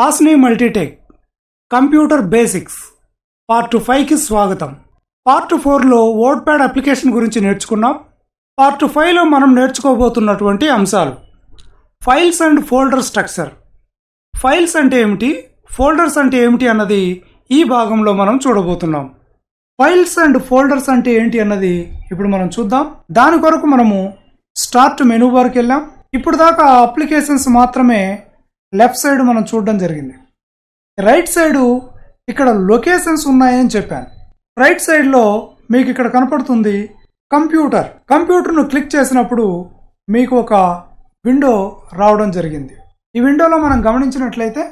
ఆస్ని Multitech computer basics part ఫైవ్కి స్వాగతం part ఫోర్లో వర్డ్ ప్యాడ్ అప్లికేషన్ గురించి నేర్చుకున్నాం పార్ట్ ఫైవ్లో మనం నేర్చుకోబోతున్నటువంటి అంశాలు files and folder structure files అంటే ఏమిటి ఫోల్డర్స్ అంటే ఏమిటి అన్నది ఈ భాగంలో మనం చూడబోతున్నాం ఫైల్స్ అండ్ ఫోల్డర్స్ అంటే ఏంటి అన్నది ఇప్పుడు మనం చూద్దాం దాని కొరకు మనము స్టార్ట్ మెనూ బార్కి వెళ్ళాం ఇప్పుడు దాకా అప్లికేషన్స్ మాత్రమే లెఫ్ట్ సైడ్ మనం చూడడం జరిగింది రైట్ సైడ్ ఇక్కడ లొకేషన్స్ ఉన్నాయని చెప్పాను రైట్ సైడ్లో మీకు ఇక్కడ కనపడుతుంది కంప్యూటర్ కంప్యూటర్ను క్లిక్ చేసినప్పుడు మీకు ఒక విండో రావడం జరిగింది ఈ విండోలో మనం గమనించినట్లయితే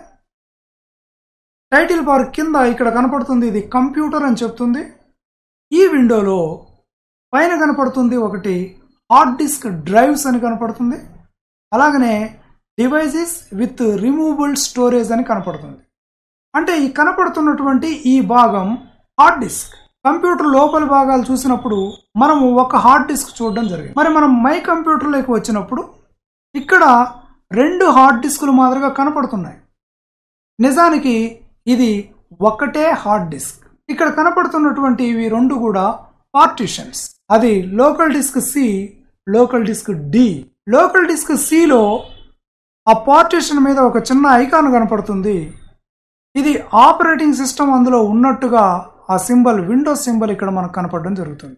టైటిల్ బార్ కింద ఇక్కడ కనపడుతుంది ఇది కంప్యూటర్ అని చెప్తుంది ఈ విండోలో పైన కనపడుతుంది ఒకటి హార్డ్ డిస్క్ డ్రైవ్స్ అని కనపడుతుంది అలాగనే డివైజెస్ విత్ రిమూవబుల్ స్టోరేజ్ అని కనపడుతుంది అంటే ఈ కనపడుతున్నటువంటి ఈ భాగం హార్డ్ డిస్క్ కంప్యూటర్ లోపల భాగాలు చూసినప్పుడు మనము ఒక హార్డ్ డిస్క్ చూడడం జరిగింది మరి మనం మై కంప్యూటర్లోకి వచ్చినప్పుడు ఇక్కడ రెండు హార్డ్ డిస్కులు మాదిరిగా కనపడుతున్నాయి నిజానికి ఇది ఒకటే హార్డ్ డిస్క్ ఇక్కడ కనపడుతున్నటువంటి ఇవి రెండు కూడా పార్టిషన్స్ అది local disk C local disk D local disk సిలో ఆ పార్టిషన్ మీద ఒక చిన్న ఐకాన్ కనపడుతుంది ఇది ఆపరేటింగ్ సిస్టమ్ అందులో ఉన్నట్టుగా ఆ సింబల్ విండోస్ సింబల్ ఇక్కడ మనకు కనపడడం జరుగుతుంది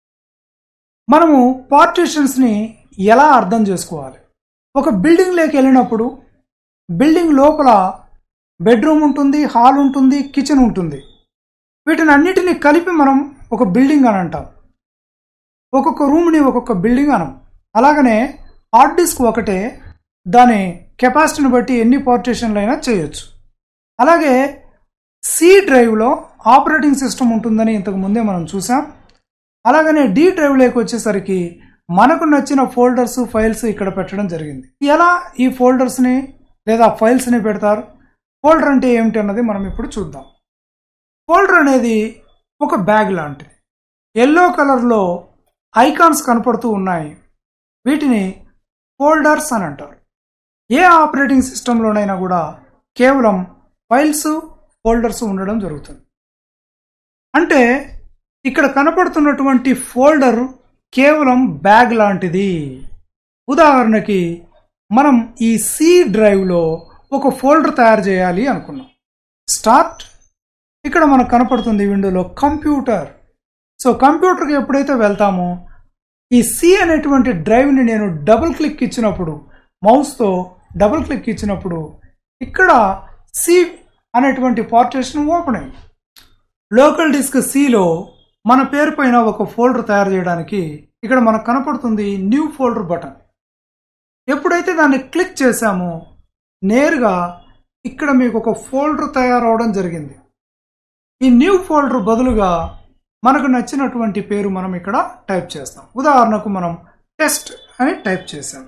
మనము పార్టిషన్స్ని ఎలా అర్థం చేసుకోవాలి ఒక బిల్డింగ్లోకి వెళ్ళినప్పుడు బిల్డింగ్ లోపల బెడ్రూమ్ ఉంటుంది హాల్ ఉంటుంది కిచెన్ ఉంటుంది వీటిని అన్నిటినీ కలిపి మనం ఒక బిల్డింగ్ అని అంటాం ఒక్కొక్క రూమ్ని ఒక్కొక్క బిల్డింగ్ అనం అలాగనే హార్డ్ డిస్క్ ఒకటే దాని కెపాసిటీని బట్టి ఎన్ని పార్టీషన్లు అయినా చేయొచ్చు అలాగే సి డ్రైవ్లో ఆపరేటింగ్ సిస్టమ్ ఉంటుందని ఇంతకు ముందే మనం చూసాం అలాగనే డి డ్రైవ్లోకి వచ్చేసరికి మనకు నచ్చిన ఫోల్డర్స్ ఫైల్స్ ఇక్కడ పెట్టడం జరిగింది ఎలా ఈ ఫోల్డర్స్ని లేదా ఫైల్స్ని పెడతారు ఫోల్డర్ అంటే ఏమిటి అన్నది మనం ఇప్పుడు చూద్దాం ఫోల్డర్ అనేది ఒక బ్యాగ్ లాంటిది ఎల్లో కలర్లో ఐకాన్స్ కనపడుతూ ఉన్నాయి వీటిని ఫోల్డర్స్ అని అంటారు ఏ ఆపరేటింగ్ సిస్టంలోనైనా కూడా కేవలం ఫైల్స్ ఫోల్డర్స్ ఉండడం జరుగుతుంది అంటే ఇక్కడ కనపడుతున్నటువంటి ఫోల్డర్ కేవలం బ్యాగ్ లాంటిది ఉదాహరణకి మనం ఈ సి డ్రైవ్లో ఒక ఫోల్డర్ తయారు చేయాలి అనుకున్నాం స్టార్ట్ ఇక్కడ మనకు కనపడుతుంది విండోలో కంప్యూటర్ సో కంప్యూటర్కి ఎప్పుడైతే వెళ్తామో ఈ సి అనేటువంటి డ్రైవ్ని నేను డబుల్ క్లిక్ ఇచ్చినప్పుడు మౌస్తో డబుల్ క్లిక్ ఇచ్చినప్పుడు ఇక్కడ సి అనేటువంటి పార్టీషన్ ఓపెన్ అయింది లోకల్ డిస్క్ సిలో మన పేరు పైన ఒక ఫోల్డర్ తయారు చేయడానికి ఇక్కడ మనకు కనపడుతుంది న్యూ ఫోల్డర్ బటన్ ఎప్పుడైతే దాన్ని క్లిక్ చేశామో నేరుగా ఇక్కడ మీకు ఒక ఫోల్డర్ తయారవడం జరిగింది ఈ న్యూ ఫోల్డర్ బదులుగా మనకు నచ్చినటువంటి పేరు మనం ఇక్కడ టైప్ చేస్తాం ఉదాహరణకు మనం టెస్ట్ అని టైప్ చేసాం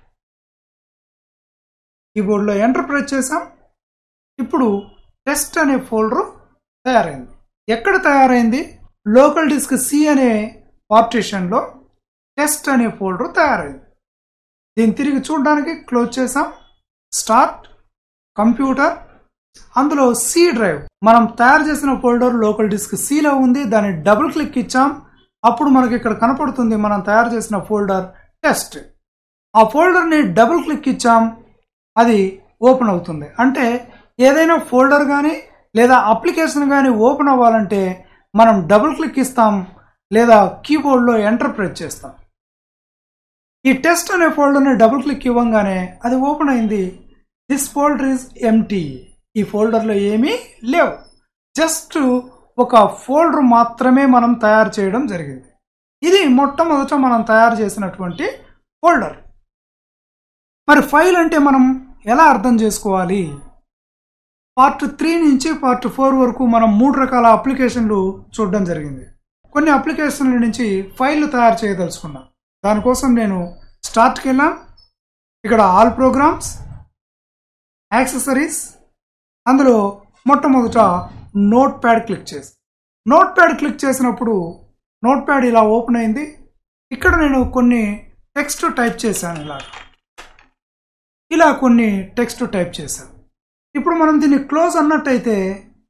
కీబోర్డ్లో ఎంటర్ ప్రెస్ చేసాం ఇప్పుడు టెస్ట్ అనే ఫోల్డర్ తయారైంది ఎక్కడ తయారైంది లోకల్ డిస్క్ సి అనే పార్టీషన్లో టెస్ట్ అనే ఫోల్డర్ తయారైంది దీన్ని తిరిగి చూడడానికి క్లోజ్ చేసాం స్టార్ట్ కంప్యూటర్ అందులో సి డ్రైవ్ మనం తయారు చేసిన ఫోల్డర్ లోకల్ డిస్క్ సిలో ఉంది దాన్ని డబుల్ క్లిక్ ఇచ్చాం అప్పుడు మనకి ఇక్కడ కనపడుతుంది మనం తయారు చేసిన ఫోల్డర్ టెస్ట్ ఆ ఫోల్డర్ని డబుల్ క్లిక్ ఇచ్చాం అది ఓపెన్ అవుతుంది అంటే ఏదైనా ఫోల్డర్ కానీ లేదా అప్లికేషన్ కానీ ఓపెన్ అవ్వాలంటే మనం డబుల్ క్లిక్ ఇస్తాం లేదా కీబోర్డ్లో ఎంటర్ ప్రెస్ చేస్తాం ఈ టెస్ట్ అనే ఫోల్డర్ని డబుల్ క్లిక్ ఇవ్వంగానే అది ఓపెన్ అయింది దిస్ ఫోల్డర్ ఈజ్ ఎంటీ ఈ ఫోల్డర్లో ఏమీ లేవు జస్ట్ ఒక ఫోల్డర్ మాత్రమే మనం తయారు చేయడం జరిగింది ఇది మొట్టమొదట మనం తయారు చేసినటువంటి ఫోల్డర్ మరి ఫైల్ అంటే మనం ఎలా అర్థం చేసుకోవాలి పార్ట్ త్రీ నుంచి పార్ట్ ఫోర్ వరకు మనం మూడు రకాల అప్లికేషన్లు చూడడం జరిగింది కొన్ని అప్లికేషన్ల నుంచి ఫైళ్ళు తయారు చేయదలుచుకున్నాం దానికోసం నేను స్టార్ట్కి వెళ్ళాం ఇక్కడ ఆల్ ప్రోగ్రామ్స్ యాక్సెసరీస్ అందులో మొట్టమొదట నోట్ ప్యాడ్ క్లిక్ చేసి నోట్ ప్యాడ్ క్లిక్ చేసినప్పుడు నోట్ ప్యాడ్ ఇలా ఓపెన్ అయింది ఇక్కడ నేను కొన్ని టెక్స్ట్ టైప్ చేశాను ఇలా ఇలా కొన్ని టెక్స్ట్ టైప్ చేశాను ఇప్పుడు మనం దీన్ని క్లోజ్ అన్నట్టయితే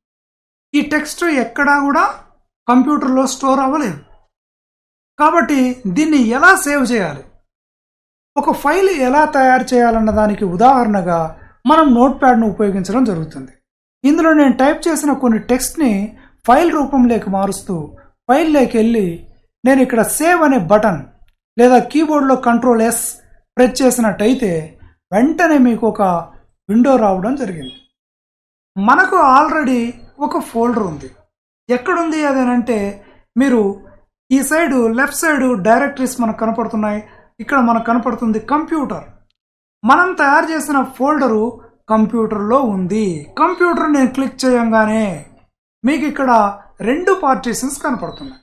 ఈ టెక్స్ట్ ఎక్కడా కూడా కంప్యూటర్లో స్టోర్ అవ్వలేదు కాబట్టి దీన్ని ఎలా సేవ్ చేయాలి ఒక ఫైల్ ఎలా తయారు చేయాలన్న దానికి ఉదాహరణగా మనం నోట్ ప్యాడ్ను ఉపయోగించడం జరుగుతుంది ఇందులో నేను టైప్ చేసిన కొన్ని టెక్స్ట్ని ఫైల్ రూపంలోకి మారుస్తూ ఫైల్లోకి వెళ్ళి నేను ఇక్కడ సేవ్ అనే బటన్ లేదా కీబోర్డ్లో కంట్రోల్ ఎస్ ప్రెస్ చేసినట్టయితే వెంటనే మీకు ఒక విండో రావడం జరిగింది మనకు ఆల్రెడీ ఒక ఫోల్డర్ ఉంది ఎక్కడుంది అదేనంటే మీరు ఈ సైడ్ లెఫ్ట్ సైడ్ డైరెక్టరీస్ మనకు కనపడుతున్నాయి ఇక్కడ మనకు కనపడుతుంది కంప్యూటర్ మనం తయారు చేసిన ఫోల్డరు కంప్యూటర్లో ఉంది కంప్యూటర్ నేను క్లిక్ చేయంగానే మీకు ఇక్కడ రెండు పార్టీషన్స్ కనపడుతున్నాయి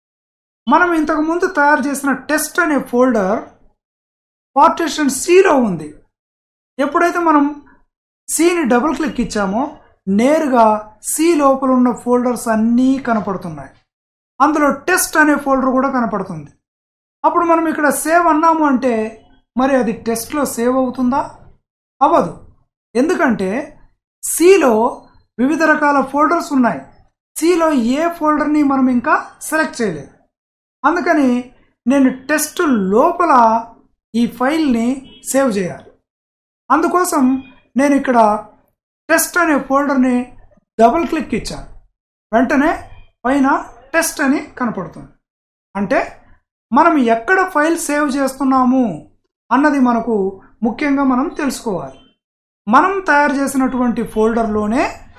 మనం ఇంతకు ముందు తయారు చేసిన టెస్ట్ అనే ఫోల్డర్ పార్టీషన్ సిలో ఉంది ఎప్పుడైతే మనం సిని డబుల్ క్లిక్ ఇచ్చామో నేరుగా సి లోపల ఉన్న ఫోల్డర్స్ అన్నీ కనపడుతున్నాయి అందులో టెస్ట్ అనే ఫోల్డర్ కూడా కనపడుతుంది అప్పుడు మనం ఇక్కడ సేవ్ అన్నాము అంటే మరి అది టెస్ట్లో సేవ్ అవుతుందా అవ్వదు ఎందుకంటే సిలో వివిధ రకాల ఫోల్డర్స్ ఉన్నాయి సిలో ఏ ఫోల్డర్ని మనం ఇంకా సెలెక్ట్ చేయలేదు అందుకని నేను టెస్ట్ లోపల ఈ ఫైల్ని సేవ్ చేయాలి అందుకోసం నేను ఇక్కడ టెస్ట్ అనే ఫోల్డర్ని డబుల్ క్లిక్ ఇచ్చాను వెంటనే పైన టెస్ట్ అని కనపడుతుంది అంటే మనం ఎక్కడ ఫైల్ సేవ్ చేస్తున్నాము అన్నది మనకు ముఖ్యంగా మనం తెలుసుకోవాలి మనం తయారు చేసినటువంటి ఫోల్డర్లోనే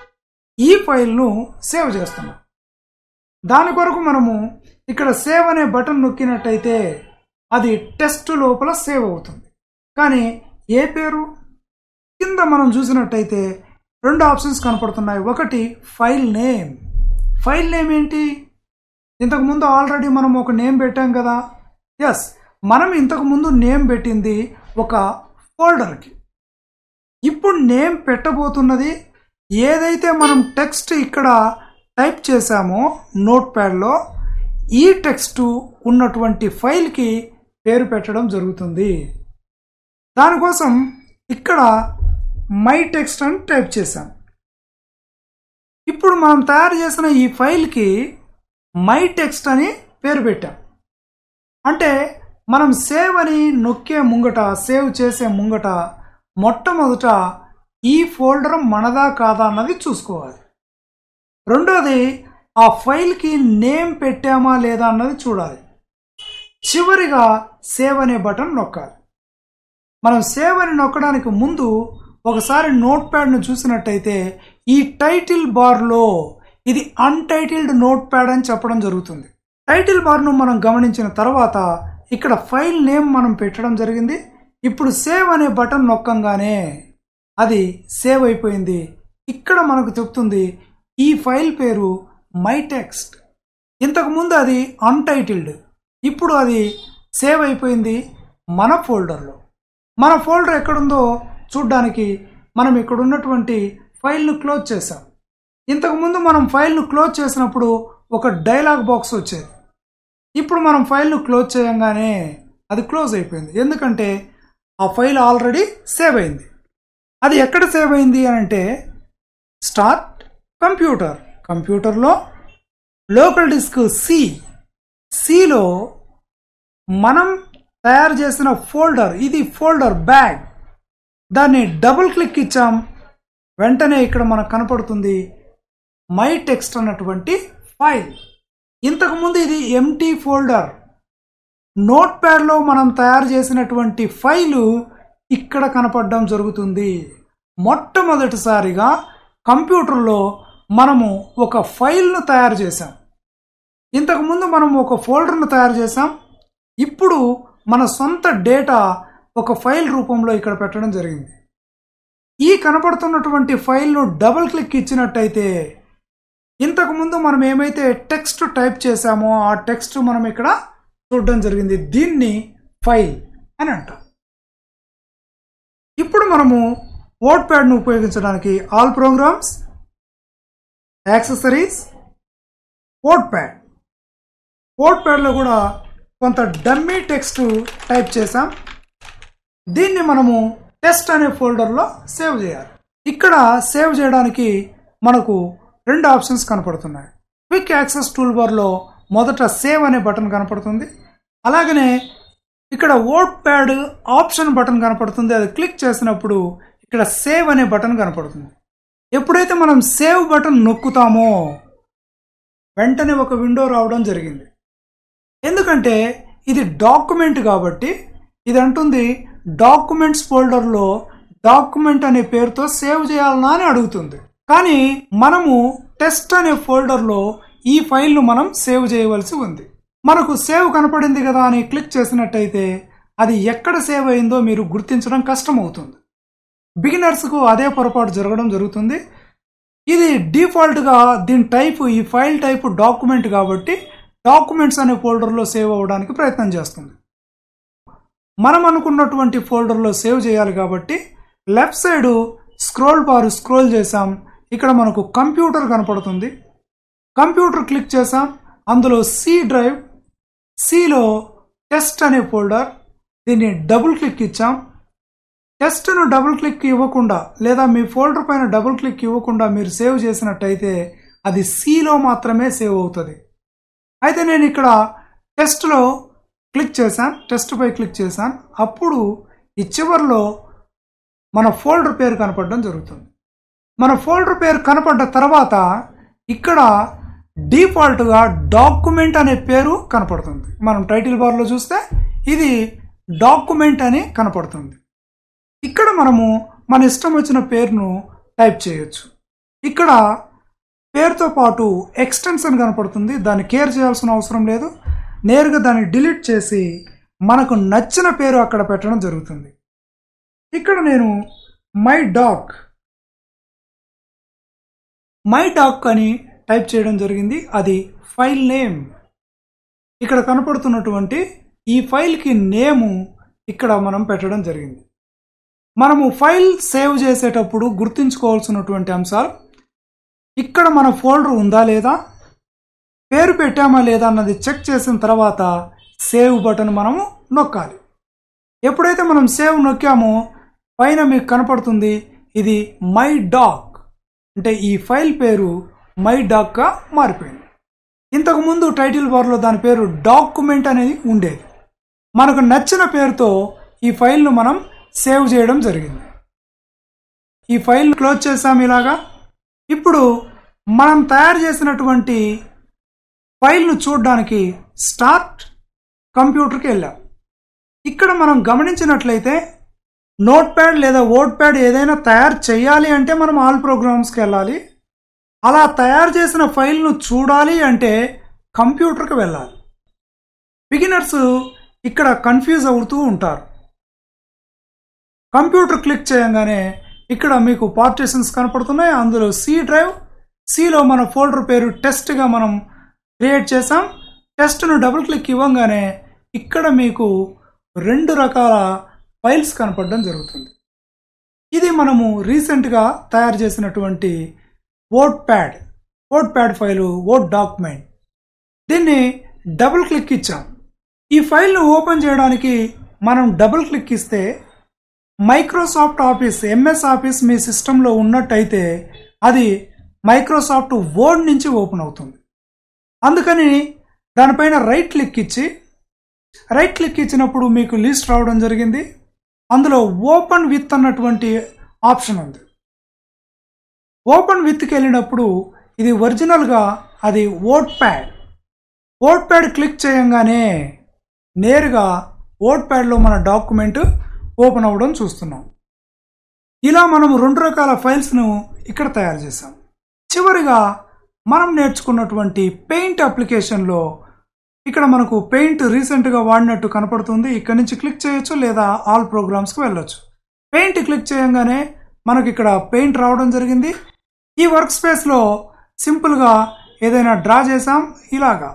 ఈ ఫైల్ను సేవ్ చేస్తున్నాం దాని కొరకు మనము ఇక్కడ సేవ్ అనే బటన్ నొక్కినట్టయితే అది టెస్ట్ లోపల సేవ్ అవుతుంది కానీ ఏ పేరు కింద మనం చూసినట్టయితే రెండు ఆప్షన్స్ కనపడుతున్నాయి ఒకటి ఫైల్ నేమ్ ఫైల్ నేమ్ ఏంటి ఇంతకు ముందు ఆల్రెడీ మనం ఒక నేమ్ పెట్టాం కదా ఎస్ మనం ఇంతకు ముందు నేమ్ పెట్టింది ఒక ఫోల్డర్కి ఇప్పుడు నేమ్ పెట్టబోతున్నది ఏదైతే మనం టెక్స్ట్ ఇక్కడ టైప్ చేశామో నోట్ ప్యాడ్లో ఈ టెక్స్ట్ ఉన్నటువంటి ఫైల్కి పేరు పెట్టడం జరుగుతుంది దానికోసం ఇక్కడ మై టెక్స్ట్ అని టైప్ చేశాం ఇప్పుడు మనం తయారు చేసిన ఈ ఫైల్కి మై టెక్స్ట్ అని పేరు పెట్టాం అంటే మనం సేవ్ అని నొక్కే ముంగట సేవ్ చేసే ముంగట మొట్టమొదట ఈ ఫోల్డర్ మనదా కాదా అన్నది చూసుకోవాలి రెండోది ఆ ఫైల్కి నేమ్ పెట్టామా లేదా అన్నది చూడాలి చివరిగా సేవ్ అనే బటన్ నొక్కాలి మనం సేవ్ అని నొక్కడానికి ముందు ఒకసారి నోట్ ప్యాడ్ను చూసినట్టయితే ఈ టైటిల్ బార్లో ఇది అన్టైటిల్డ్ నోట్ ప్యాడ్ అని చెప్పడం జరుగుతుంది టైటిల్ బార్ను మనం గమనించిన తర్వాత ఇక్కడ ఫైల్ నేమ్ మనం పెట్టడం జరిగింది ఇప్పుడు సేవ్ అనే బటన్ నొక్కంగానే అది సేవ్ అయిపోయింది ఇక్కడ మనకు చెప్తుంది ఈ ఫైల్ పేరు మై టెక్స్ట్ ఇంతకు ముందు అది అన్టైటిల్డ్ ఇప్పుడు అది సేవ్ అయిపోయింది మన ఫోల్డర్లో మన ఫోల్డర్ ఎక్కడుందో చూడ్డానికి మనం ఇక్కడ ఉన్నటువంటి ఫైల్ను క్లోజ్ చేసాం ఇంతకుముందు మనం ఫైల్ను క్లోజ్ చేసినప్పుడు ఒక డైలాగ్ బాక్స్ వచ్చేది ఇప్పుడు మనం ఫైల్ను క్లోజ్ చేయంగానే అది క్లోజ్ అయిపోయింది ఎందుకంటే ఆ ఫైల్ ఆల్రెడీ సేవ్ అయింది అది ఎక్కడ సేవ్ అయింది అని అంటే స్టార్ట్ కంప్యూటర్ కంప్యూటర్లో లోకల్ డిస్క్ సి సిలో మనం తయారు చేసిన ఫోల్డర్ ఇది ఫోల్డర్ బ్యాగ్ దాన్ని డబుల్ క్లిక్ ఇచ్చాం వెంటనే ఇక్కడ మనకు కనపడుతుంది మై టెక్స్ట్ అన్నటువంటి ఫైల్ ఇంతకుముందు ఇది ఎంటీ ఫోల్డర్ నోట్ ప్యాడ్లో మనం తయారు చేసినటువంటి ఫైలు ఇక్కడ కనపడడం జరుగుతుంది మొట్టమొదటిసారిగా కంప్యూటర్లో మనము ఒక ఫైల్ను తయారు చేసాం ఇంతకుముందు మనం ఒక ఫోల్డర్ను తయారు చేసాం ఇప్పుడు మన సొంత డేటా ఒక ఫైల్ రూపంలో ఇక్కడ పెట్టడం జరిగింది ఈ కనపడుతున్నటువంటి ఫైల్ను డబుల్ క్లిక్ ఇచ్చినట్టయితే ఇంతకుముందు మనం ఏమైతే టెక్స్ట్ టైప్ చేశామో ఆ టెక్స్ట్ మనం ఇక్కడ చూడడం జరిగింది దీన్ని ఫైల్ అని అంటాం ఇప్పుడు మనము వర్డ్ ప్యాడ్ను ఉపయోగించడానికి all programs accessories WordPad వర్డ్ ప్యాడ్లో కూడా కొంత డమ్మీ టెక్స్ట్ టైప్ చేసాం దీన్ని మనము టెస్ట్ అనే ఫోల్డర్లో సేవ్ చేయాలి ఇక్కడ సేవ్ చేయడానికి మనకు రెండు ఆప్షన్స్ కనపడుతున్నాయి క్విక్ యాక్సెస్ టూల్ బార్లో మొదట సేవ్ అనే బటన్ కనపడుతుంది అలాగనే ఇక్కడ ఓట్ ప్యాడ్ ఆప్షన్ బటన్ కనపడుతుంది అది క్లిక్ చేసినప్పుడు ఇక్కడ సేవ్ అనే బటన్ కనపడుతుంది ఎప్పుడైతే మనం సేవ్ బటన్ నొక్కుతామో వెంటనే ఒక విండో రావడం జరిగింది ఎందుకంటే ఇది డాక్యుమెంట్ కాబట్టి ఇది అంటుంది డాక్యుమెంట్స్ ఫోల్డర్లో డాక్యుమెంట్ అనే పేరుతో సేవ్ చేయాలనా అని అడుగుతుంది కానీ మనము టెస్ట్ అనే ఫోల్డర్లో ఈ ఫైల్ను మనం సేవ్ చేయవలసి ఉంది మనకు సేవ్ కనపడింది కదా అని క్లిక్ చేసినట్టయితే అది ఎక్కడ సేవ్ అయిందో మీరు గుర్తించడం కష్టం అవుతుంది బిగినర్స్కు అదే పొరపాటు జరగడం జరుగుతుంది ఇది డిఫాల్ట్గా దీని టైప్ ఈ ఫైల్ టైప్ డాక్యుమెంట్ కాబట్టి డాక్యుమెంట్స్ అనే ఫోల్డర్లో సేవ్ అవ్వడానికి ప్రయత్నం చేస్తుంది మనం అనుకున్నటువంటి ఫోల్డర్లో సేవ్ చేయాలి కాబట్టి left side scroll bar scroll చేసాం ఇక్కడ మనకు కంప్యూటర్ కనపడుతుంది కంప్యూటర్ క్లిక్ చేసాం అందులో సి డ్రైవ్ సిలో టెస్ట్ అనే ఫోల్డర్ దీన్ని డబుల్ క్లిక్ ఇచ్చాం టెస్ట్ను డబుల్ క్లిక్ ఇవ్వకుండా లేదా మీ ఫోల్డర్ పైన డబుల్ క్లిక్ ఇవ్వకుండా మీరు సేవ్ చేసినట్టయితే అది సిలో మాత్రమే సేవ్ అవుతుంది అయితే నేను ఇక్కడ టెస్ట్లో క్లిక్ చేశాను టెస్ట్ పై క్లిక్ చేశాను అప్పుడు ఈ చివరిలో మన ఫోల్డర్ పేరు కనపడడం జరుగుతుంది మన ఫోల్డర్ పేరు కనపడ్డ తర్వాత ఇక్కడ డిఫాల్ట్గా డాక్యుమెంట్ అనే పేరు కనపడుతుంది మనం టైటిల్ బార్లో చూస్తే ఇది డాక్యుమెంట్ అని కనపడుతుంది ఇక్కడ మనము మన ఇష్టం వచ్చిన పేరును టైప్ చేయొచ్చు ఇక్కడ పేరుతో పాటు ఎక్స్టెన్షన్ కనపడుతుంది దాన్ని కేర్ చేయాల్సిన అవసరం లేదు నేరుగా దాన్ని డిలీట్ చేసి మనకు నచ్చిన పేరు అక్కడ పెట్టడం జరుగుతుంది ఇక్కడ నేను మై డాక్ మై డాక్ అని టైప్ చేయడం జరిగింది అది ఫైల్ నేమ్ ఇక్కడ కనపడుతున్నటువంటి ఈ ఫైల్కి నేము ఇక్కడ మనం పెట్టడం జరిగింది మనము ఫైల్ సేవ్ చేసేటప్పుడు గుర్తుంచుకోవాల్సినటువంటి అంశాలు ఇక్కడ మన ఫోల్డర్ ఉందా లేదా పేరు పెట్టామా లేదా అన్నది చెక్ చేసిన తర్వాత సేవ్ బటన్ మనము నొక్కాలి ఎప్పుడైతే మనం సేవ్ నొక్కామో పైన మీకు కనపడుతుంది ఇది మై డాక్ అంటే ఈ ఫైల్ పేరు మై డాక్గా మారిపోయింది ఇంతకుముందు టైటిల్ బార్లో దాని పేరు డాక్యుమెంట్ అనేది ఉండేది మనకు నచ్చిన పేరుతో ఈ ఫైల్ను మనం సేవ్ చేయడం జరిగింది ఈ ఫైల్ క్లోజ్ చేసాం ఇలాగా ఇప్పుడు మనం తయారు చేసినటువంటి ఫైల్ను చూడడానికి స్టార్ట్ కంప్యూటర్కి వెళ్ళాం ఇక్కడ మనం గమనించినట్లయితే నోట్ ప్యాడ్ లేదా వర్డ్ ప్యాడ్ ఏదైనా తయారు చేయాలి అంటే మనం ఆల్ ప్రోగ్రామ్స్కి వెళ్ళాలి అలా తయారు చేసిన ఫైల్ను చూడాలి అంటే కంప్యూటర్కి వెళ్ళాలి బిగినర్స్ ఇక్కడ కన్ఫ్యూజ్ అవుతూ ఉంటారు కంప్యూటర్ క్లిక్ చేయగానే ఇక్కడ మీకు పార్టీషన్స్ కనపడుతున్నాయి అందులో సి డ్రైవ్ సిలో మన ఫోల్డర్ పేరు టెస్ట్గా మనం క్రియేట్ చేసాం టెస్ట్ను డబుల్ క్లిక్ ఇవ్వగానే ఇక్కడ మీకు రెండు రకాల ఫైల్స్ కనపడడం జరుగుతుంది ఇది మనము రీసెంట్గా తయారు చేసినటువంటి WordPad WordPad file word document దీన్ని డబుల్ క్లిక్ ఇచ్చాం ఈ ఫైల్ను ఓపెన్ చేయడానికి మనం డబుల్ క్లిక్ ఇస్తే మైక్రోసాఫ్ట్ ఆఫీస్ ఎంఎస్ ఆఫీస్ మీ సిస్టంలో ఉన్నట్టయితే అది మైక్రోసాఫ్ట్ వర్డ్ నుంచి ఓపెన్ అవుతుంది అందుకని దానిపైన రైట్ క్లిక్ ఇచ్చి రైట్ క్లిక్ ఇచ్చినప్పుడు మీకు లిస్ట్ రావడం జరిగింది అందులో ఓపెన్ విత్ అన్నటువంటి ఆప్షన్ ఉంది ఓపెన్ విత్కి వెళ్ళినప్పుడు ఇది ఒరిజినల్గా అది Notepad Notepad click చేయంగానే నేరుగా ఓట్ ప్యాడ్లో మన డాక్యుమెంట్ ఓపెన్ అవ్వడం చూస్తున్నాం ఇలా మనం రెండు రకాల ఫైల్స్ను ఇక్కడ తయారు చేసాం చివరిగా మనం నేర్చుకున్నటువంటి పెయింట్ అప్లికేషన్లో ఇక్కడ మనకు పెయింట్ రీసెంట్గా వాడినట్టు కనపడుతుంది ఇక్కడ నుంచి క్లిక్ చేయొచ్చు లేదా ఆల్ ప్రోగ్రామ్స్కి వెళ్ళొచ్చు పెయింట్ క్లిక్ చేయంగానే మనకి ఇక్కడ పెయింట్ రావడం జరిగింది ఈ వర్క్ స్పేస్లో సింపుల్గా ఏదైనా డ్రా చేసాం ఇలాగా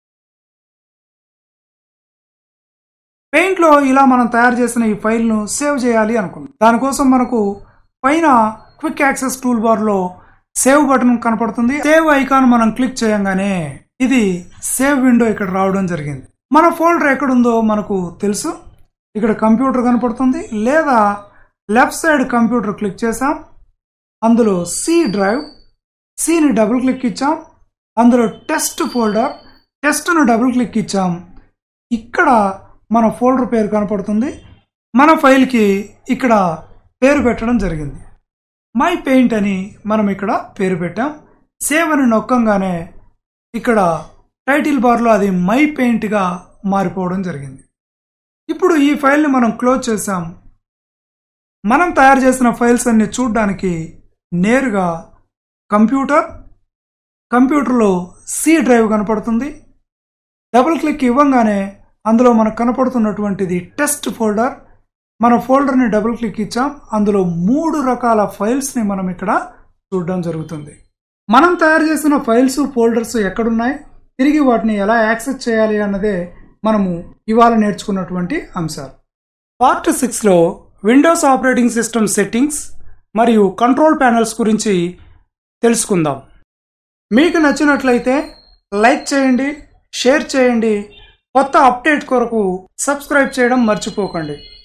పెయింట్లో ఇలా మనం తయారు చేసిన ఈ ఫైల్ను సేవ్ చేయాలి అనుకున్నాం దానికోసం మనకు పైన క్విక్ యాక్సెస్ టూల్ బార్లో సేవ్ బటన్ కనపడుతుంది సేవ్ ఐకాన్ మనం క్లిక్ చేయంగానే ఇది సేవ్ విండో ఇక్కడ రావడం జరిగింది మన ఫోల్డర్ ఎక్కడుందో మనకు తెలుసు ఇక్కడ కంప్యూటర్ కనపడుతుంది లేదా లెఫ్ట్ సైడ్ కంప్యూటర్ క్లిక్ చేసాం అందులో సి డ్రైవ్ సిని డబుల్ క్లిక్ ఇచ్చాం అందులో టెస్ట్ ఫోల్డర్ టెస్ట్ను డబుల్ క్లిక్ ఇచ్చాం ఇక్కడ మన ఫోల్డర్ పేరు కనపడుతుంది మన ఫైల్కి ఇక్కడ పేరు పెట్టడం జరిగింది మై పెయింట్ అని మనం ఇక్కడ పేరు పెట్టాం సేవ్ అని నొక్కంగానే ఇక్కడ టైటిల్ బార్లో అది మై పెయింట్గా మారిపోవడం జరిగింది ఇప్పుడు ఈ ఫైల్ని మనం క్లోజ్ చేసాం మనం తయారు చేసిన ఫైల్స్ అన్ని చూడడానికి నేరుగా కంప్యూటర్ కంప్యూటర్లో సి డ్రైవ్ కనపడుతుంది డబుల్ క్లిక్ ఇవ్వంగానే అందులో మనకు కనపడుతున్నటువంటిది టెస్ట్ ఫోల్డర్ మన ఫోల్డర్ని డబుల్ క్లిక్ ఇచ్చాం అందులో మూడు రకాల ఫైల్స్ని మనం ఇక్కడ చూడడం జరుగుతుంది మనం తయారు చేసిన ఫైల్స్ ఫోల్డర్స్ ఎక్కడున్నాయి తిరిగి వాటిని ఎలా యాక్సెస్ చేయాలి అన్నదే మనము ఇవాళ నేర్చుకున్నటువంటి అంశాలు పార్ట్ సిక్స్లో విండోస్ ఆపరేటింగ్ సిస్టమ్ సెట్టింగ్స్ మరియు కంట్రోల్ ప్యానల్స్ గురించి తెలుసుకుందాం మీకు నచ్చినట్లయితే లైక్ చేయండి షేర్ చేయండి కొత్త అప్డేట్ కొరకు సబ్స్క్రైబ్ చేయడం మర్చిపోకండి